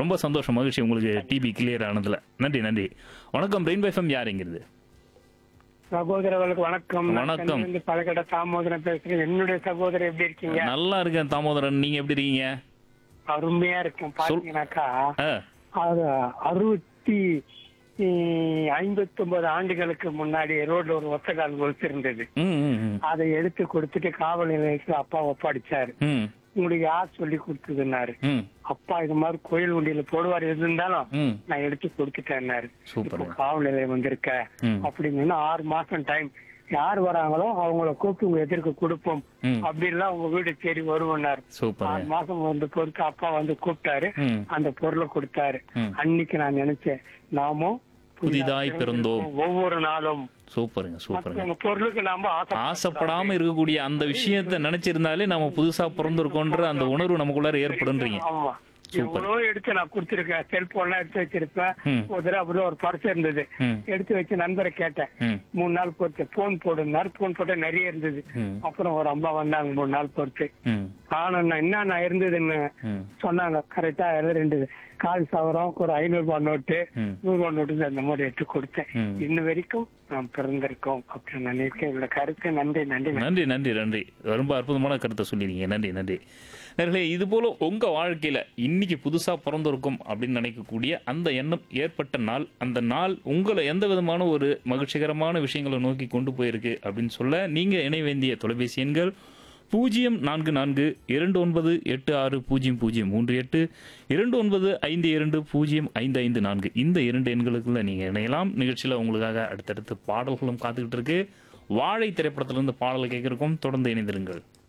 ரொம்ப சந்தோஷம் மகிழ்ச்சி உங்களுக்கு டிபி கிளியர் ஆனதுல நன்றி நன்றி வணக்கம் ரெயின்போ எஃப்எம் யாருங்கிறது சகோதரர்களுக்கு வணக்கம் நான் வணக்கம். சென்னையிலிருந்து பழக்கட தாமோதரன் பேசுறேன் என்னுடைய சகோதரர் எப்படி இருக்கீங்க நல்லா இருக்கேன் தாமோதரன் நீங்க எப்படி இருக்கீங்க அருமையா இருக்கும் பாத்தீங்கன்னாக்கா ஆ, அது அறுபத்தி ஐம்பத்தி ஒன்பது ஆண்டுகளுக்கு முன்னாடி ரோட்ல ஒரு ஒத்தகால் கொலுசு இருந்தது ம், ம், ம். அதை எடுத்து கொடுத்துட்டு காவல் நிலையத்துல அப்பா ஒப்படைச்சாரு ம், உங்களுக்கு யார் சொல்லி கொடுத்ததுன்னாரு ம், அப்பா இது மாதிரி கோயில் வண்டியில போடுவார் இருந்தாலும் ம். நான் எடுத்து கொடுத்துட்டேன்னாரு சூப்பர் இப்போ காவல் நிலையம் வந்திருக்க ம். அப்படின்னு ஆறு மாசம் டைம் யார் வராங்களோ அவங்கள கூப்பிட்டு உங்க எதிர்க்க கொடுப்போம் ம். அப்படின்லாம் உங்க வீடு தேடி வருவனார் சூப்பர் ஆறு மாசம் வந்து பொறுத்து அப்பா வந்து கூப்பிட்டாரு ம். அந்த பொருளை கொடுத்தாரு ம். அன்னைக்கு நான் நினைச்சேன் நாமும் புதிதாய் பிறந்தோம் ஒவ்வொரு நாளும் சூப்பருங்க சூப்பருங்க மத்தவங்க பொருளுக்கு நாம ஆசை ஆசைப்படாம இருக்கக்கூடிய அந்த விஷயத்தை நினைச்சிருந்தாலே நம்ம புதுசா பிறந்திருக்கோன்ற அந்த உணர்வு நமக்குள்ளார ஏற்படுன்றீங்க ஆமா எவ்வளவு எடுத்து நான் கொடுத்திருக்கேன் செல்போன்லாம் எடுத்து வச்சிருப்பேன் ம். ஒரு தடவை அப்படியே ஒரு பர்ஸ் இருந்தது ம். எடுத்து வச்சு நண்பரை கேட்டேன் ம். மூணு நாள் பொறுத்து போன் போடுனாரு போன் போட்ட நிறைய இருந்தது ம். அப்புறம் ஒரு அம்மா வந்தாங்க மூணு நாள் பொறுத்து ம். ஆனா என்னென்ன இருந்ததுன்னு ம். சொன்னாங்க கரெக்டா ரெண்டு கால் சவரம் ஒரு ஐநூறு ரூபாய் நோட்டு ம். நூறு ரூபாய் நோட்டு அந்த மாதிரி எடுத்து கொடுத்தேன் ம். இன்ன வரைக்கும் நாம் பிறந்திருக்கோம் அப்படின்னு நான் நினைக்கிறேன் என்னோட கருத்து நன்றி நன்றி நன்றி நன்றி நன்றி ரொம்ப அற்புதமான கருத்தை சொல்லிருக்கீங்க நன்றி நன்றி நேர்களே இது போல உங்க வாழ்க்கையில இன்னைக்கு புதுசா பிறந்திருக்கும் அப்படின்னு நினைக்கக்கூடிய அந்த எண்ணம் ஏற்பட்ட நாள் அந்த நாள் உங்களை எந்த விதமான ஒரு மகிழ்ச்சிகரமான விஷயங்களை நோக்கி கொண்டு போயிருக்கு அப்படின்னு சொல்ல நீங்க இணைய வேண்டிய தொலைபேசி எண்கள் பூஜ்ஜியம் நான்கு நான்கு இரண்டு ஒன்பது எட்டு ஆறு பூஜ்ஜியம் பூஜ்ஜியம் மூன்று எட்டு இரண்டு ஒன்பது ஐந்து இரண்டு பூஜ்ஜியம் ஐந்து ஐந்து நான்கு இந்த இரண்டு எண்களுக்குள்ள நீங்க இணையலாம் நிகழ்ச்சியில உங்களுக்காக அடுத்தடுத்து பாடல்களும் காத்துக்கிட்டு இருக்கு வாழை திரைப்படத்திலிருந்து பாடல் கேட்கிறோம் தொடர்ந்து இணைந்திருங்கள்